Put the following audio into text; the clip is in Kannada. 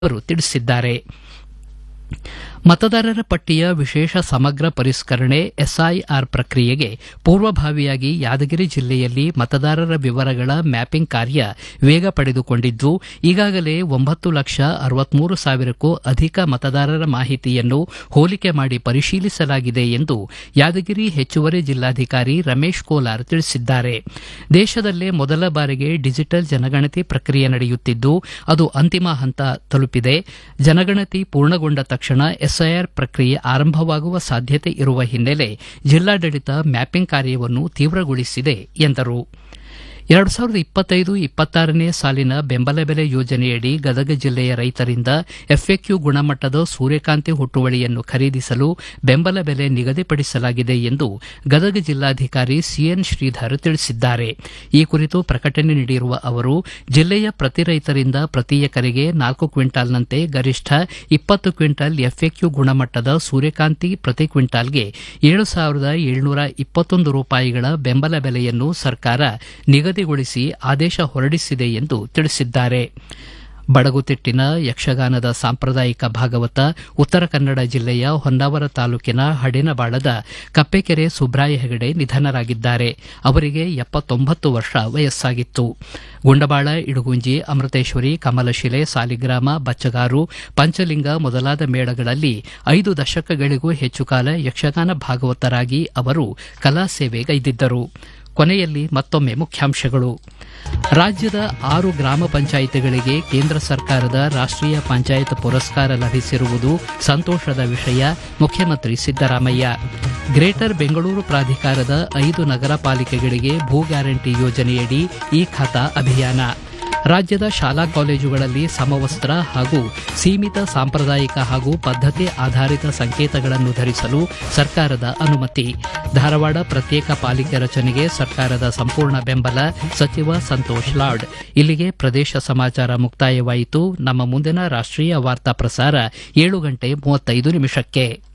ಅವರು ತಿಳಿಸಿದ್ದಾರೆ ಮತದಾರರ ಪಟ್ಟಿಯ ವಿಶೇಷ ಸಮಗ್ರ ಪರಿಷ್ಕರಣೆ ಎಸ್ಐಆರ್ ಪ್ರಕ್ರಿಯೆಗೆ ಪೂರ್ವಭಾವಿಯಾಗಿ ಯಾದಗಿರಿ ಜಿಲ್ಲೆಯಲ್ಲಿ ಮತದಾರರ ವಿವರಗಳ ಮ್ಯಾಪಿಂಗ್ ಕಾರ್ಯ ವೇಗ ಪಡೆದುಕೊಂಡಿದ್ದು ಈಗಾಗಲೇ ಒಂಬತ್ತು ಲಕ್ಷ ಅರವತ್ಮೂರು ಸಾವಿರಕ್ಕೂ ಅಧಿಕ ಮತದಾರರ ಮಾಹಿತಿಯನ್ನು ಹೋಲಿಕೆ ಮಾಡಿ ಪರಿಶೀಲಿಸಲಾಗಿದೆ ಎಂದು ಯಾದಗಿರಿ ಹೆಚ್ಚುವರಿ ಜಿಲ್ಲಾಧಿಕಾರಿ ರಮೇಶ್ ಕೋಲಾರ್ ತಿಳಿಸಿದ್ದಾರೆ ದೇಶದಲ್ಲೇ ಮೊದಲ ಬಾರಿಗೆ ಡಿಜಿಟಲ್ ಜನಗಣತಿ ಪ್ರಕ್ರಿಯೆ ನಡೆಯುತ್ತಿದ್ದು ಅದು ಅಂತಿಮ ಹಂತ ತಲುಪಿದೆ ಜನಗಣತಿ ಪೂರ್ಣಗೊಂಡ ತಕ್ಷಣ ಎಸ್ಐಆರ್ ಪ್ರಕ್ರಿಯೆ ಆರಂಭವಾಗುವ ಸಾಧ್ಯತೆ ಇರುವ ಹಿನ್ನೆಲೆ ಜಿಲ್ಲಾಡಳಿತ ಮ್ಯಾಪಿಂಗ್ ಕಾರ್ಯವನ್ನು ತೀವ್ರಗೊಳಿಸಿದೆ ಎಂದರು ಎರಡು ಸಾವಿರದ ಇಪ್ಪತ್ತೈದು ಇಪ್ಪತ್ತಾರನೇ ಸಾಲಿನ ಬೆಂಬಲ ಬೆಲೆ ಯೋಜನೆಯಡಿ ಗದಗ ಜಿಲ್ಲೆಯ ರೈತರಿಂದ ಎಫ್ಎಕ್ಯೂ ಗುಣಮಟ್ಟದ ಸೂರ್ಯಕಾಂತಿ ಹುಟ್ಟುವಳಿಯನ್ನು ಖರೀದಿಸಲು ಬೆಂಬಲ ಬೆಲೆ ನಿಗದಿಪಡಿಸಲಾಗಿದೆ ಎಂದು ಗದಗ ಜಿಲ್ಲಾಧಿಕಾರಿ ಸಿಎನ್ ಶ್ರೀಧರ್ ತಿಳಿಸಿದ್ದಾರೆ ಈ ಕುರಿತು ಪ್ರಕಟಣೆ ನೀಡಿರುವ ಅವರು ಜಿಲ್ಲೆಯ ಪ್ರತಿ ರೈತರಿಂದ ಪ್ರತಿ ಎಕರೆಗೆ ನಾಲ್ಕು ಕ್ವಿಂಟಾಲ್ನಂತೆ ಗರಿಷ್ಠ ಇಪ್ಪತ್ತು ಕ್ವಿಂಟಾಲ್ ಎಫ್ಎಕ್ಯೂ ಗುಣಮಟ್ಟದ ಸೂರ್ಯಕಾಂತಿ ಪ್ರತಿ ಕ್ವಿಂಟಾಲ್ಗೆ ಏಳು ಸಾವಿರದ ಏಳ್ನೂರ ಇಪ್ಪತ್ತೊಂದು ರೂಪಾಯಿಗಳ ಬೆಂಬಲ ಬೆಲೆಯನ್ನು ಸರ್ಕಾರ ನಿಗದಿಗೊಳಿಸಿ ಆದೇಶ ಹೊರಡಿಸಿದೆ ಎಂದು ತಿಳಿಸಿದ್ದಾರೆ ಬಡಗುತಿಟ್ಟಿನ ಯಕ್ಷಗಾನದ ಸಾಂಪ್ರದಾಯಿಕ ಭಾಗವತ ಉತ್ತರ ಕನ್ನಡ ಜಿಲ್ಲೆಯ ಹೊನ್ನಾವರ ತಾಲೂಕಿನ ಹಡಿನಬಾಳದ ಕಪ್ಪೆಕೆರೆ ಸುಬ್ರಾಯ ಹೆಗಡೆ ನಿಧನರಾಗಿದ್ದಾರೆ ಅವರಿಗೆ ಎಪ್ಪತ್ತೊಂಬತ್ತು ವರ್ಷ ವಯಸ್ಸಾಗಿತ್ತು ಗುಂಡಬಾಳ ಇಡುಗುಂಜಿ ಅಮೃತೇಶ್ವರಿ ಕಮಲಶಿಲೆ ಸಾಲಿಗ್ರಾಮ ಬಚ್ಚಗಾರು ಪಂಚಲಿಂಗ ಮೊದಲಾದ ಮೇಳಗಳಲ್ಲಿ ಐದು ದಶಕಗಳಿಗೂ ಹೆಚ್ಚು ಕಾಲ ಯಕ್ಷಗಾನ ಭಾಗವತರಾಗಿ ಅವರು ಕಲಾ ಸೇವೆಗೈದಿದ್ದರು ಕೊನೆಯಲ್ಲಿ ಮತ್ತೊಮ್ಮೆ ಮುಖ್ಯಾಂಶಗಳು ರಾಜ್ಯದ ಆರು ಗ್ರಾಮ ಪಂಚಾಯಿತಿಗಳಿಗೆ ಕೇಂದ್ರ ಸರ್ಕಾರದ ರಾಷ್ಟೀಯ ಪಂಚಾಯತ್ ಪುರಸ್ಕಾರ ಲಭಿಸಿರುವುದು ಸಂತೋಷದ ವಿಷಯ ಮುಖ್ಯಮಂತ್ರಿ ಸಿದ್ದರಾಮಯ್ಯ ಗ್ರೇಟರ್ ಬೆಂಗಳೂರು ಪ್ರಾಧಿಕಾರದ ಐದು ನಗರ ಪಾಲಿಕೆಗಳಿಗೆ ಭೂ ಗ್ಯಾರಂಟಿ ಯೋಜನೆಯಡಿ ಈ ಖಾತಾ ಅಭಿಯಾನ ರಾಜ್ಯದ ಶಾಲಾ ಕಾಲೇಜುಗಳಲ್ಲಿ ಸಮವಸ್ತ್ರ ಹಾಗೂ ಸೀಮಿತ ಸಾಂಪ್ರದಾಯಿಕ ಹಾಗೂ ಪದ್ಧತಿ ಆಧಾರಿತ ಸಂಕೇತಗಳನ್ನು ಧರಿಸಲು ಸರ್ಕಾರದ ಅನುಮತಿ ಧಾರವಾಡ ಪ್ರತ್ಯೇಕ ಪಾಲಿಕೆ ರಚನೆಗೆ ಸರ್ಕಾರದ ಸಂಪೂರ್ಣ ಬೆಂಬಲ ಸಚಿವ ಸಂತೋಷ್ ಲಾಡ್ ಇಲ್ಲಿಗೆ ಪ್ರದೇಶ ಸಮಾಚಾರ ಮುಕ್ತಾಯವಾಯಿತು ನಮ್ಮ ಮುಂದಿನ ರಾಷ್ಟೀಯ ವಾರ್ತಾ ಪ್ರಸಾರ ಏಳು ಗಂಟೆ ಮೂವತ್ತೈದು ನಿಮಿಷಕ್ಕೆ